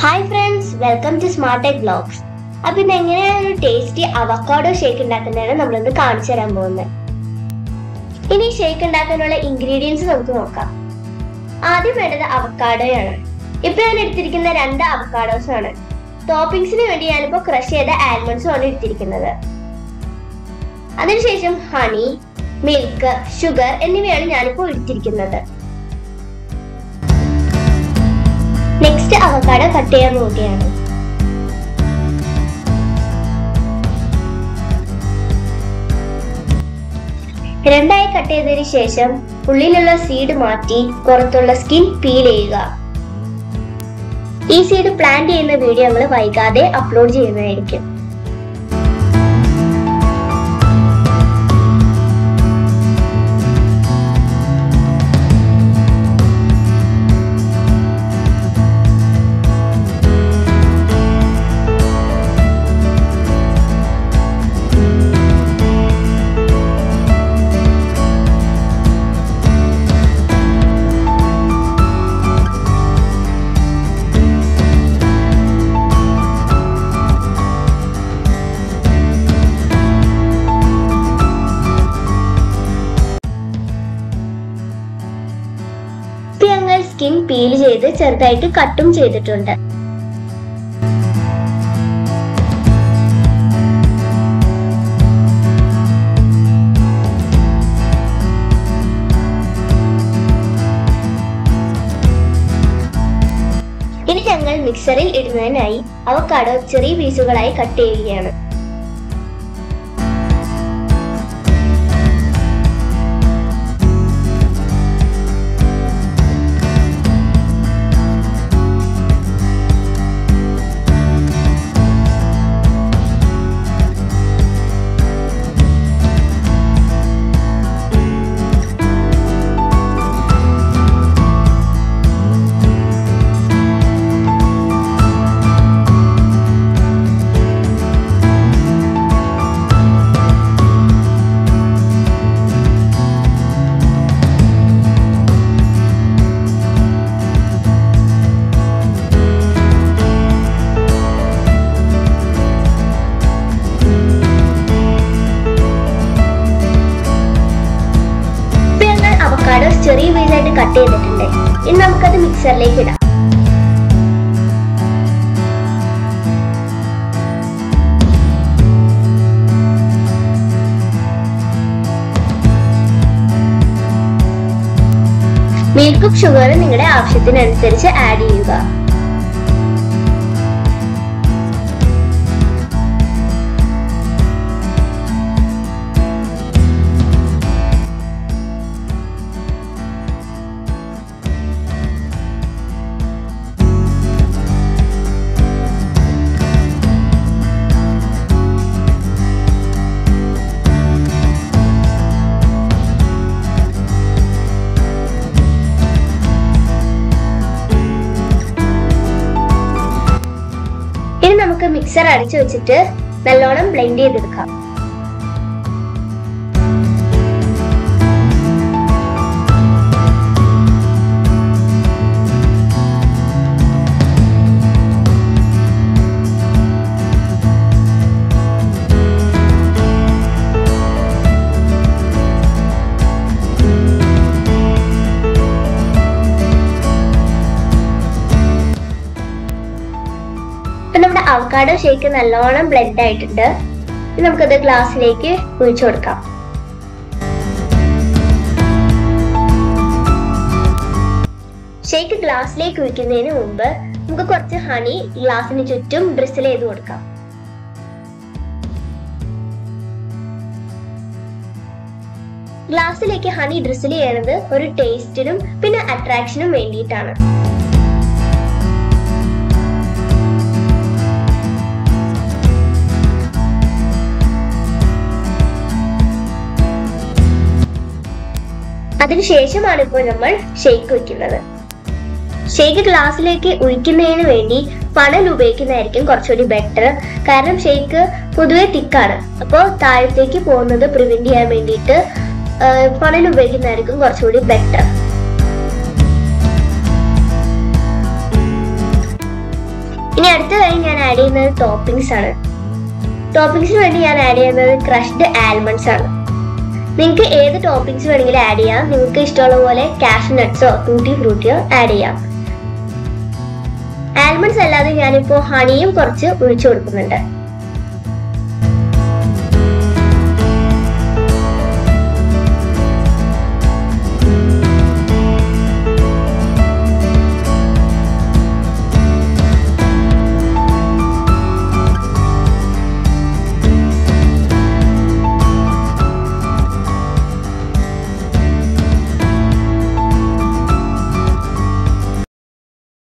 hi friends welcome to smart tech blogs അപ്പൊ ഇന്ന് എങ്ങനെയാണ് ഒരു ടേസ്റ്റി അവക്കാഡോ ഷേക്ക് ഉണ്ടാക്കുന്നതാണ് നമ്മളിന്ന് കാണിച്ചു തരാൻ പോകുന്നത് ഇനി ഷേക്ക് ഉണ്ടാക്കാനുള്ള ഇൻഗ്രീഡിയൻസ് നമുക്ക് നോക്കാം ആദ്യം വേണ്ടത് അവക്കാഡോയാണ് ഇപ്പൊ ഞാൻ എടുത്തിരിക്കുന്ന രണ്ട് അവക്കാഡോസ് ആണ് ടോപ്പിംഗ്സിന് വേണ്ടി ഞാനിപ്പോ ക്രഷ് ചെയ്ത ആൽമണ്ട്സും ആണ് എടുത്തിരിക്കുന്നത് അതിനുശേഷം ഹണി മിൽക്ക് ഷുഗർ എന്നിവയാണ് ഞാനിപ്പോൾ എടുത്തിരിക്കുന്നത് നെക്സ്റ്റ് അവക്കാഡോ കട്ട് ചെയ്യാൻ പോവുകയാണ് രണ്ടായി കട്ട് ചെയ്തതിന് ശേഷം ഉള്ളിലുള്ള സീഡ് മാറ്റി പുറത്തുള്ള സ്കിൻ പീൽ ചെയ്യുക ഈ സീഡ് പ്ലാന്റ് ചെയ്യുന്ന വീഡിയോ നമ്മൾ വൈകാതെ അപ്ലോഡ് ചെയ്യുന്നതായിരിക്കും ഇപ്പൊ ഞങ്ങൾ സ്കിൻ പീൽ ചെയ്ത് ചെറുതായിട്ട് കട്ടും ചെയ്തിട്ടുണ്ട് ഇനി ഞങ്ങൾ മിക്സറിൽ ഇടുന്നതിനായി അവക്കാഡോ ചെറിയ പീസുകളായി കട്ട് ചെയ്യുകയാണ് ഇപ്പൊ ഞങ്ങൾ അവക്കാഡോ ചെറിയ പീസായിട്ട് കട്ട് ചെയ്തിട്ടുണ്ട് ഇനി നമുക്കത് മിക്സറിലേക്ക് ഇടാം മിൽക്കും ഷുഗറും നിങ്ങളുടെ ആവശ്യത്തിനനുസരിച്ച് ആഡ് ചെയ്യുക ഇനി നമുക്ക് മിക്സർ അടിച്ചു വെച്ചിട്ട് നല്ലോണം ബ്ലെൻഡ് ചെയ്തെടുക്കാം ഇപ്പൊ നമ്മുടെ അവക്കാഡോ ഷേക്ക് നല്ലോണം ബ്ലെൻഡ് ആയിട്ടുണ്ട് ഇനി നമുക്കത് ഗ്ലാസ്സിലേക്ക് ഒഴിച്ചു കൊടുക്കാം ഷേക്ക് ഗ്ലാസ്സിലേക്ക് ഒഴിക്കുന്നതിന് മുമ്പ് നമുക്ക് കുറച്ച് ഹണി ഗ്ലാസ്സിന് ചുറ്റും ഡ്രിസിൽ ചെയ്ത് കൊടുക്കാം ഗ്ലാസ്സിലേക്ക് ഹണി ഡ്രിസിൽ ചെയ്യണത് ഒരു ടേസ്റ്റിനും പിന്നെ അട്രാക്ഷനും വേണ്ടിയിട്ടാണ് അതിനുശേഷമാണ് ഇപ്പോൾ നമ്മൾ ഷേക്ക് ഒഴിക്കുന്നത് ഷേക്ക് ഗ്ലാസ്സിലേക്ക് ഒഴിക്കുന്നതിന് വേണ്ടി പണൽ ഉപയോഗിക്കുന്നതായിരിക്കും കുറച്ചുകൂടി ബെറ്റർ കാരണം ഷേക്ക് പൊതുവെ തിക്കാണ് അപ്പോൾ താഴത്തേക്ക് പോകുന്നത് പ്രിവെന്റ് ചെയ്യാൻ വേണ്ടിയിട്ട് പണൽ ഉപയോഗിക്കുന്നതായിരിക്കും കുറച്ചുകൂടി ബെറ്റർ ഇനി അടുത്തതായി ഞാൻ ആഡ് ചെയ്യുന്നത് ടോപ്പിംഗ്സ് ആണ് ടോപ്പിംഗ്സിന് വേണ്ടി ഞാൻ ആഡ് ചെയ്യുന്നത് ക്രഷ്ഡ് ആൽമണ്ട്സ് ആണ് നിങ്ങൾക്ക് ഏത് ടോപ്പിംഗ്സ് വേണമെങ്കിലും ആഡ് ചെയ്യാം നിങ്ങൾക്ക് ഇഷ്ടമുള്ള പോലെ കാഷ് നട്ട്സോ ടൂട്ടി ഫ്രൂട്ടിയോ ആഡ് ചെയ്യാം ആൽമണ്ട്സ് അല്ലാതെ ഞാനിപ്പോൾ ഹണിയും കുറച്ച് ഒഴിച്ചു കൊടുക്കുന്നുണ്ട്